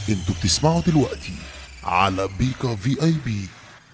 انتوا بتسمعوا دلوقتي على بيكا في اي بي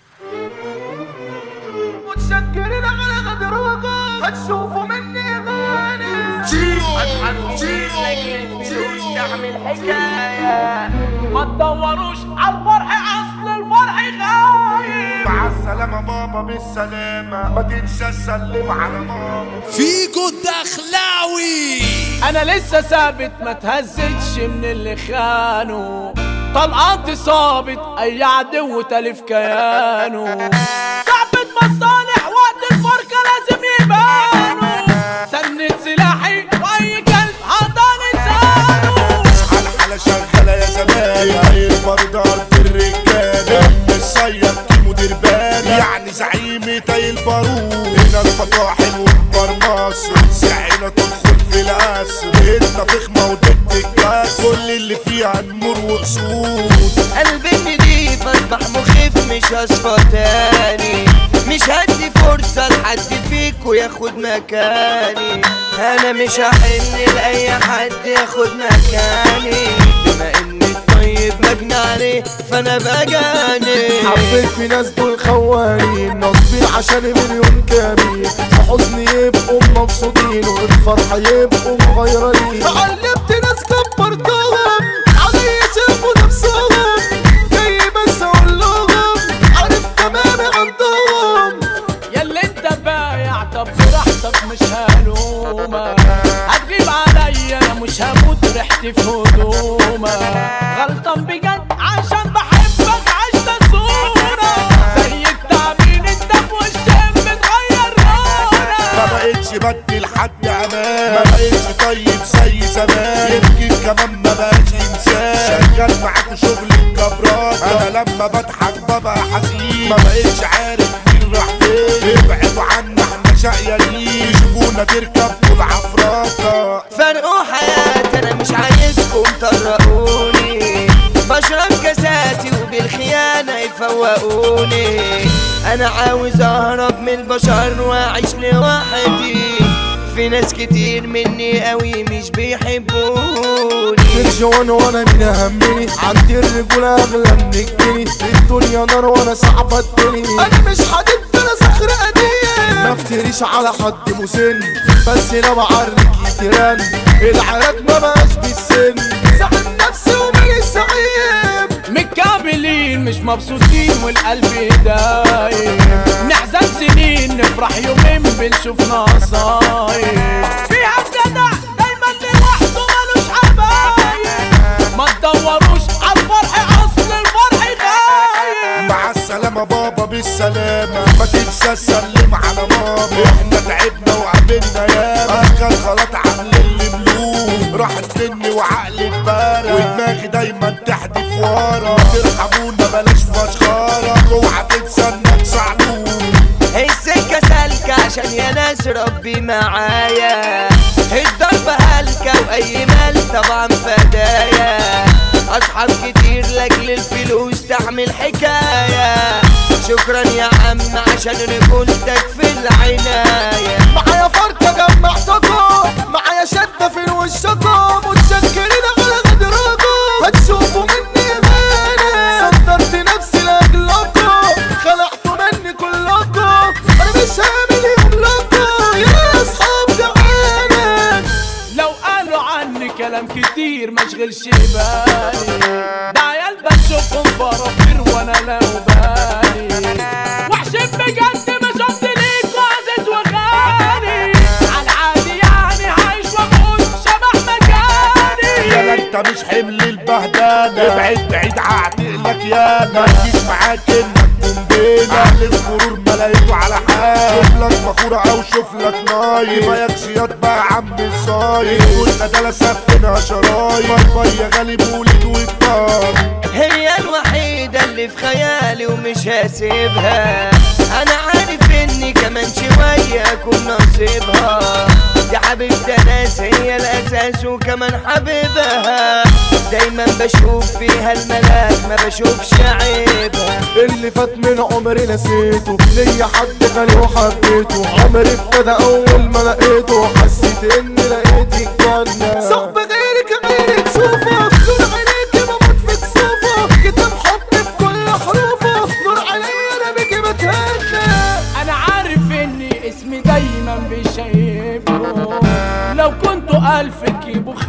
متشكرين على غدركم هتشوفوا مني غانم اصحى كتير لاجل الفلوس تعمل حكايه ما تدوروش على الفرح اصل الفرح غايب مع السلامة بابا بالسلامة ما تنسى تسلم على ماما فيجو الدخلاوي انا لسه ثابت ما تهزتش من اللي خانوا طلقات صابت اي عدو تلف كيانه صعبة مصالح وقت الفرقة لازم يبانوا سند سلاحي واي كلب هضان لسانه الحالة شغالة يا زمالة برضه أرض الرجالة مش صياد كيمو دربان يعني زعيمة البارود هنا الفطاحل وكبار مصر سعينا تدخل في القصر هنا فخمة وضد الكاس كل اللي فيها نمور وأسود قلبي نضيف اصبح مخيف مش هصفى تاني مش هدي فرصة لحد فيكو ياخد مكاني انا مش هحن لاي حد ياخد مكاني بما اني الطيب مجني عليه فانا بجاني حبيت في ناس دول خوانين ناصبين عشان مليون كمين في حزن يبقوا مبسوطين وفي فرحة يبقوا مغيرين علمت ناس كبرتهم علي شافوا نفسهم جاي بس اقول لهم عارف تمامي عندهم ياللي انت بايع طب براحتك مش هلومك هتغيب عليا انا مش هموت ريحتي في هدومك غلطان بجد عشان بحبك عشت صورة زي التعبين انت في وشين بتغير ما لونك بقتش بدي لحد امان ما بقتش طيب زي زمان يمكن كمان ما بقاش انسان شغال معاكوا شغل الجبرات انا لما بضحك ببقى حزين ما بقتش عارف مين راح فين ابعدوا عنا احنا شقيانين يشوفونا تركب طول عفراته فرقوا حياتي انا مش عايزكم تطرقوني بشرب كاساتي وبالخيانة يفوقوني انا عاوز اهرب من البشر واعيش لوحدي في ناس كتير مني قوي مش بيحبوني ترجعون وانا من همني عندي الرجولة اغلى من الجنيه الدنيا نار وانا صعبة الدنيا انا مش حديد انا صخر قديم ما افتريش على حد مسن بس لو بعرك يترن العراك ما بقاش بالسن زعل نفسي ومالي سعيد متكابلين مش مبسوطين والقلب دايم نحزن سنين نفرح يومين بنشوف نصايب فيها الجدع دايما لوحده ملوش حبايب ما تدوروش على الفرح اصل الفرح غايب مع السلامة بابا بالسلامة ما تنسى تسلم على ماما احنا تعبنا وقابلنا ياما كان غلط عامل اللي ملوم راحت مني وعقلي اتبارى ودماغي دايما تحدف ورا ترحمونا بلاش فشخارة اوعى تنسى انك صعلوم السكة سالكة عشان يا ناس ربي معايا الضربة هلكة وأي مال طبعا فدايا أصحاب كتير لأجل الفلوس تعمل حكاية شكرا يا عم عشان رجولتك في العناية معايا فرقة جمعتكم معايا شدة في وشكم متشكرين على غدركم هتشوفوا مني غيري صدرت نفسي لاجلكم خلعتوا مني كلكم انا مش هعمل يوم لكم يا اصحاب جعانة لو قالوا عني كلام كتير ما اشغلش بالي ده عيال بشوفهم فرافير وانا لا بالي وحشين بجد مش قصدي ليك وعزيز وغالي عالعادي يعني عايش واموت شبح يا مكاني انت مش حمل البهدانة ابعد بعيد هعتقلك يا ما تجيش معاك انك قنبلة اهل الغرور ما لقيته على حال شوف لك مخورة او شوف لك نايم ما يكشيات بقى يا عم الصايم قلنا ده لا سفنا شرايط باي باي يا غالي مولد وكفار هي الوحيدة اللي في خيالي ومش هسيبها أنا عارف إني كمان شوية أكون نصيبها دي حبيبتي ناس هي الأساس وكمان حبيبها دايما بشوف فيها الملاك ما بشوفش عيبها اللي فات من عمري نسيته ليا حد غالي وحبيته عمري ابتدى اول ما لقيته حسيت اني لقيت الجنة صعب غيرك غيرك شوفك دول عينيك بموت في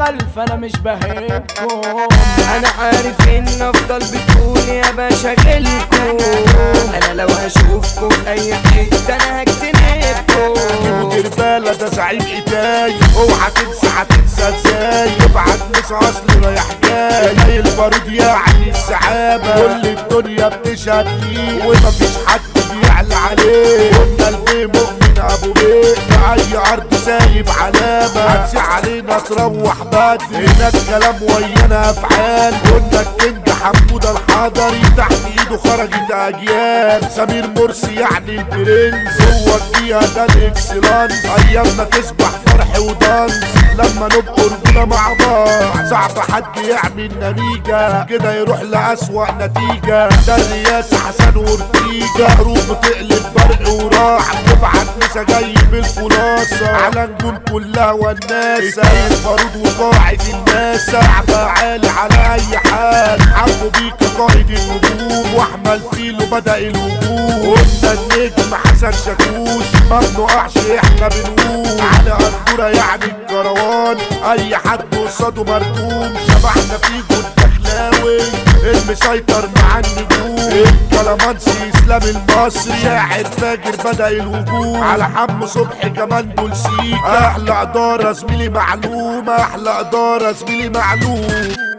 الخلف انا مش بهيبكم انا عارف ان افضل بتقول يا باشا غلكم انا لو هشوفكم في اي حته انا هجتنبكم مدير بالة ده زعيم ايداي اوعى تنسى هتنسى ازاي ابعت مش اصل رايح جاي زي البارود يعني السحابة كل الدنيا بتشهد ليه ومفيش حد بيعلى عليه قلنا البيه مؤمن ابو بيه في اي ارض سايب علامة هتسي علينا تروح بدري هناك كلام ويانا افعال قلنا الكينج حمودة الحضري تحت ايده خرجت اجيال سمير مرسي يعني البرنس هو فيها ده الاكسلانس ايامنا تسبح فرح ودانس لما نبقى رجولة مع بعض صعب حد يعمل نتيجة كده يروح لأسوأ نتيجة ده الرياسة حسن وارتيجة حروب بتقلب برق وراح تبعت مسا جاي بالخلاصة على نجوم كلها والناسة البارود وقاعد الناس شعب عالي على اي حال حبوا بيك قائد النجوم واحمل فيلو بدأ الهجوم قلنا النجم حسن شاكوش ما بنقعش احنا بنقوم على قدورة يعني الكروان اي حد قصاده مركوم شبحنا فيه جود دخلاوي المسيطر مع النجوم الكلامانسي اسلام المصري شاعر فاجر بدأ الهجوم على حم صبحي كمان بولسيك احلى ادارة زميلي معلومة احلى ادارة زميلي معلوم